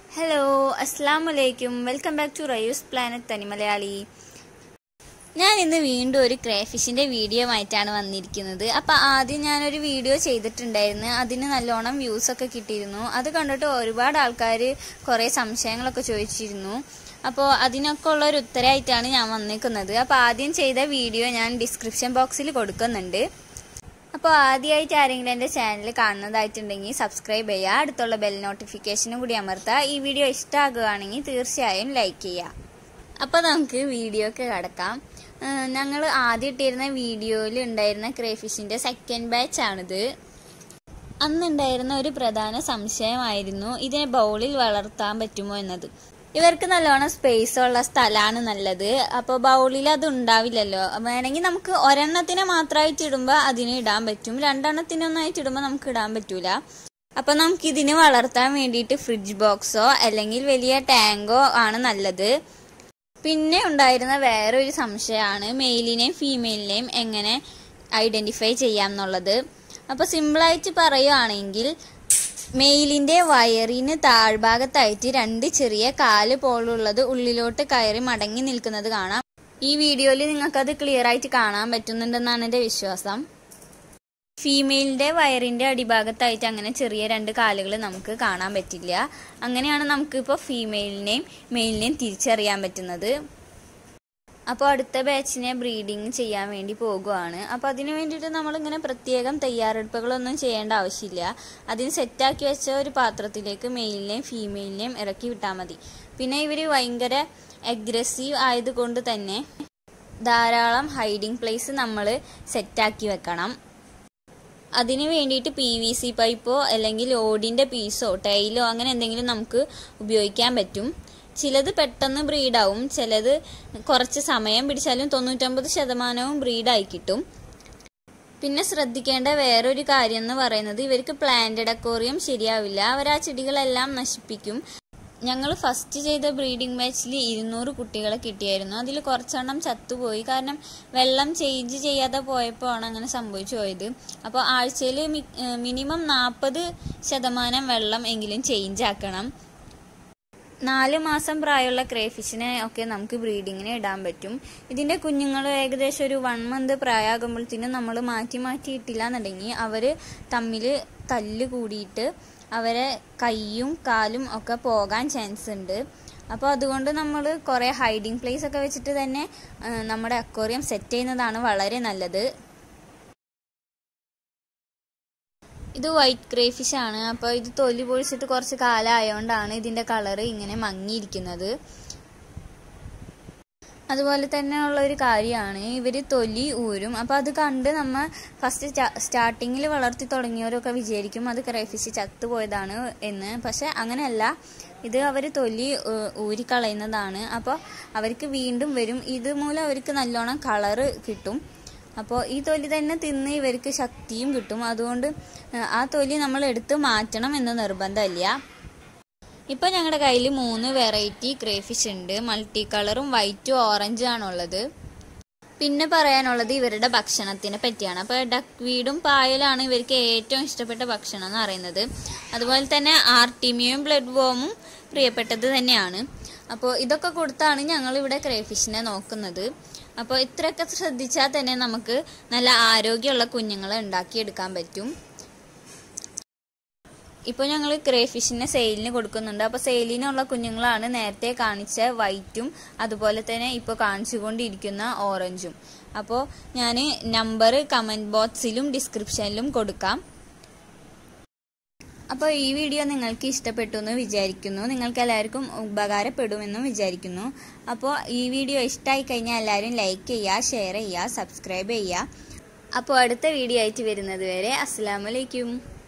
hello അസ്സാം വലൈക്കും welcome back to Rayu's planet തനി മലയാളി ഞാൻ ഇന്ന് വീണ്ടും ഒരു ക്രേഫിഷിന്റെ വീഡിയോ ആയിട്ടാണ് വന്നിരിക്കുന്നത് അപ്പോൾ ആദ്യം ഞാനൊരു വീഡിയോ ചെയ്തിട്ടുണ്ടായിരുന്നു അതിന് നല്ലോണം വ്യൂസ് ഒക്കെ കിട്ടിയിരുന്നു അത് കണ്ടിട്ട് ഒരുപാട് ആൾക്കാർ കുറേ സംശയങ്ങളൊക്കെ ചോദിച്ചിരുന്നു അപ്പോൾ അതിനൊക്കെ ഉള്ള ഒരു ഉത്തരമായിട്ടാണ് ഞാൻ വന്നിരിക്കുന്നത് അപ്പോൾ ആദ്യം ചെയ്ത വീഡിയോ ഞാൻ ഡിസ്ക്രിപ്ഷൻ ബോക്സിൽ കൊടുക്കുന്നുണ്ട് അപ്പോൾ ആദ്യമായിട്ട് ആരെങ്കിലും എൻ്റെ ചാനൽ കാണുന്നതായിട്ടുണ്ടെങ്കിൽ സബ്സ്ക്രൈബ് ചെയ്യുക അടുത്തുള്ള ബെൽ നോട്ടിഫിക്കേഷനും കൂടി അമർത്തുക ഈ വീഡിയോ ഇഷ്ടമാകുകയാണെങ്കിൽ തീർച്ചയായും ലൈക്ക് ചെയ്യുക അപ്പോൾ നമുക്ക് വീഡിയോക്ക് കിടക്കാം ഞങ്ങൾ ആദ്യം ഇട്ടിരുന്ന വീഡിയോയിൽ ഉണ്ടായിരുന്ന ക്രേഫിഷിൻ്റെ സെക്കൻഡ് ബാച്ച് ആണിത് അന്നുണ്ടായിരുന്ന ഒരു പ്രധാന സംശയമായിരുന്നു ഇതിനെ ബൗളിൽ വളർത്താൻ പറ്റുമോ എന്നത് ഇവർക്ക് നല്ലോണം സ്പേസ് ഉള്ള സ്ഥലമാണ് നല്ലത് അപ്പോൾ ബൗളിൽ അത് ഉണ്ടാവില്ലല്ലോ വേണമെങ്കിൽ നമുക്ക് ഒരെണ്ണത്തിനെ മാത്രമായിട്ട് ഇടുമ്പോൾ അതിന് ഇടാൻ പറ്റും രണ്ടെണ്ണത്തിനൊന്നായിട്ട് ഇടുമ്പോൾ നമുക്ക് ഇടാൻ പറ്റൂല അപ്പോൾ നമുക്ക് ഇതിന് വളർത്താൻ വേണ്ടിയിട്ട് ഫ്രിഡ്ജ് ബോക്സോ അല്ലെങ്കിൽ വലിയ ടാങ്കോ ആണ് നല്ലത് പിന്നെ ഉണ്ടായിരുന്ന വേറൊരു സംശയമാണ് മെയിലിനെയും ഫീമെയിലിനെയും എങ്ങനെ ഐഡൻറ്റിഫൈ ചെയ്യാം എന്നുള്ളത് അപ്പോൾ സിമ്പിളായിട്ട് പറയുകയാണെങ്കിൽ മെയിലിന്റെ വയറിന് താഴ്ഭാഗത്തായിട്ട് രണ്ട് ചെറിയ കാല് പോലുള്ളത് ഉള്ളിലോട്ട് കയറി മടങ്ങി നിൽക്കുന്നത് കാണാം ഈ വീഡിയോയിൽ നിങ്ങൾക്കത് ക്ലിയർ ആയിട്ട് കാണാൻ പറ്റുന്നുണ്ടെന്നാണ് എൻ്റെ വിശ്വാസം ഫീമെയിലിന്റെ വയറിന്റെ അടിഭാഗത്തായിട്ട് അങ്ങനെ ചെറിയ രണ്ട് കാലുകൾ നമുക്ക് കാണാൻ പറ്റില്ല അങ്ങനെയാണ് നമുക്കിപ്പോൾ ഫീമെയിലിനെയും മെയിലിനെയും തിരിച്ചറിയാൻ പറ്റുന്നത് അപ്പോൾ അടുത്ത ബാച്ചിനെ ബ്രീഡിങ് ചെയ്യാൻ വേണ്ടി പോകുവാണ് അപ്പോൾ അതിന് വേണ്ടിയിട്ട് നമ്മളിങ്ങനെ പ്രത്യേകം തയ്യാറെടുപ്പുകളൊന്നും ചെയ്യേണ്ട ആവശ്യമില്ല അതിന് സെറ്റാക്കി വെച്ച ഒരു പാത്രത്തിലേക്ക് മെയിലിനെയും ഫീമെയിലിനെയും ഇറക്കി വിട്ടാൽ മതി പിന്നെ ഇവർ ഭയങ്കര അഗ്രസീവ് ആയതുകൊണ്ട് തന്നെ ധാരാളം ഹൈഡിങ് പ്ലേസ് നമ്മൾ സെറ്റാക്കി വെക്കണം അതിന് വേണ്ടിയിട്ട് പി വി സി പൈപ്പോ അല്ലെങ്കിൽ ഓടിൻ്റെ പീസോ ടൈലോ അങ്ങനെ എന്തെങ്കിലും നമുക്ക് ഉപയോഗിക്കാൻ പറ്റും ചിലത് പെട്ടെന്ന് ബ്രീഡാവും ചിലത് കുറച്ച് സമയം പിടിച്ചാലും തൊണ്ണൂറ്റമ്പത് ശതമാനവും ബ്രീഡായി കിട്ടും പിന്നെ ശ്രദ്ധിക്കേണ്ട വേറൊരു കാര്യം എന്ന് പറയുന്നത് ഇവർക്ക് പ്ലാന്റഡ് അക്വോറിയം ശരിയാവില്ല അവർ ആ ചെടികളെല്ലാം നശിപ്പിക്കും ഞങ്ങൾ ഫസ്റ്റ് ചെയ്ത ബ്രീഡിംഗ് ബാച്ചിൽ ഇരുന്നൂറ് കുട്ടികളെ കിട്ടിയായിരുന്നു അതിൽ കുറച്ചെണ്ണം ചത്തുപോയി കാരണം വെള്ളം ചേഞ്ച് ചെയ്യാതെ പോയപ്പോഴാണ് അങ്ങനെ സംഭവിച്ചു പോയത് അപ്പോൾ ആഴ്ചയിൽ മിനിമം നാൽപ്പത് ശതമാനം വെള്ളം എങ്കിലും ചേഞ്ച് ആക്കണം നാല് മാസം പ്രായമുള്ള ക്രേഫിഷിനെ ഒക്കെ നമുക്ക് ബ്രീഡിങ്ങിന് ഇടാൻ പറ്റും ഇതിന്റെ കുഞ്ഞുങ്ങൾ ഏകദേശം ഒരു വൺ മന്ത് പ്രായമാകുമ്പോഴത്തേനും നമ്മൾ മാറ്റി മാറ്റി ഇട്ടില്ല എന്നുണ്ടെങ്കിൽ അവർ തമ്മിൽ തല്ല് കൂടിയിട്ട് അവരെ കൈയും കാലും ഒക്കെ പോകാൻ ചാൻസ് ഉണ്ട് അപ്പോൾ അതുകൊണ്ട് നമ്മൾ കുറേ ഹൈഡിങ് പ്ലേസ് ഒക്കെ വെച്ചിട്ട് തന്നെ നമ്മുടെ അക്വോറിയം സെറ്റ് ചെയ്യുന്നതാണ് വളരെ നല്ലത് ഇത് വൈറ്റ് ക്രേഫിഷ് ആണ് അപ്പോൾ ഇത് തൊലി പൊളിച്ചിട്ട് കുറച്ച് കാലം ആയതുകൊണ്ടാണ് ഇതിന്റെ കളറ് ഇങ്ങനെ മങ്ങിയിരിക്കുന്നത് അതുപോലെ തന്നെ ഉള്ള ഒരു കാര്യമാണ് ഇവർ തൊലി ഊരും അപ്പോൾ അത് കണ്ട് നമ്മൾ ഫസ്റ്റ് സ്റ്റാർട്ടിങ്ങിൽ വളർത്തി തുടങ്ങിയവരൊക്കെ വിചാരിക്കും അത് ക്രൈഫിഷ് ചത്തുപോയതാണ് എന്ന് പക്ഷെ അങ്ങനെയല്ല ഇത് അവർ തൊലി ഊരിക്കളയുന്നതാണ് അപ്പോൾ അവർക്ക് വീണ്ടും വരും ഇത് മൂലം അവർക്ക് നല്ലോണം കളറ് കിട്ടും അപ്പോൾ ഈ തൊലി തന്നെ തിന്ന് ഇവർക്ക് ശക്തിയും കിട്ടും അതുകൊണ്ട് ആ തൊലി നമ്മൾ എടുത്ത് മാറ്റണം എന്ന് നിർബന്ധമില്ല ഇപ്പോൾ ഞങ്ങളുടെ കയ്യിൽ മൂന്ന് വെറൈറ്റി ക്രേഫിഷ് ഉണ്ട് മൾട്ടി കളറും വൈറ്റും ഓറഞ്ചും ആണുള്ളത് പിന്നെ പറയാനുള്ളത് ഇവരുടെ ഭക്ഷണത്തിനെ പറ്റിയാണ് അപ്പോൾ ഡക്ക് വീടും പായലാണ് ഇവർക്ക് ഏറ്റവും ഇഷ്ടപ്പെട്ട ഭക്ഷണം എന്ന് പറയുന്നത് അതുപോലെ തന്നെ ആർട്ടിമിയും ബ്ലഡ് വോമും പ്രിയപ്പെട്ടത് തന്നെയാണ് അപ്പോൾ ഇതൊക്കെ കൊടുത്താണ് ഞങ്ങൾ ഇവിടെ ക്രേഫിഷിനെ നോക്കുന്നത് അപ്പോൾ ഇത്രയൊക്കെ ശ്രദ്ധിച്ചാൽ തന്നെ നമുക്ക് നല്ല ആരോഗ്യമുള്ള കുഞ്ഞുങ്ങളെ ഉണ്ടാക്കിയെടുക്കാൻ പറ്റും ഇപ്പോൾ ഞങ്ങൾ ക്രേഫിഷിനെ സെയിലിന് കൊടുക്കുന്നുണ്ട് അപ്പോൾ സെയിലിനുള്ള കുഞ്ഞുങ്ങളാണ് നേരത്തെ കാണിച്ച വൈറ്റും അതുപോലെ തന്നെ ഇപ്പോൾ കാണിച്ചുകൊണ്ടിരിക്കുന്ന ഓറഞ്ചും അപ്പോൾ ഞാൻ നമ്പർ കമൻറ്റ് ബോക്സിലും ഡിസ്ക്രിപ്ഷനിലും കൊടുക്കാം അപ്പോൾ ഈ വീഡിയോ നിങ്ങൾക്ക് ഇഷ്ടപ്പെട്ടു എന്ന് വിചാരിക്കുന്നു നിങ്ങൾക്ക് എല്ലാവർക്കും ഉപകാരപ്പെടുമെന്നും വിചാരിക്കുന്നു അപ്പോൾ ഈ വീഡിയോ ഇഷ്ടമായി കഴിഞ്ഞാൽ എല്ലാവരും ലൈക്ക് ചെയ്യുക ഷെയർ ചെയ്യുക സബ്സ്ക്രൈബ് ചെയ്യുക അപ്പോൾ അടുത്ത വീഡിയോ ആയിട്ട് വരുന്നത് വരെ അസ്സാം വലൈക്കും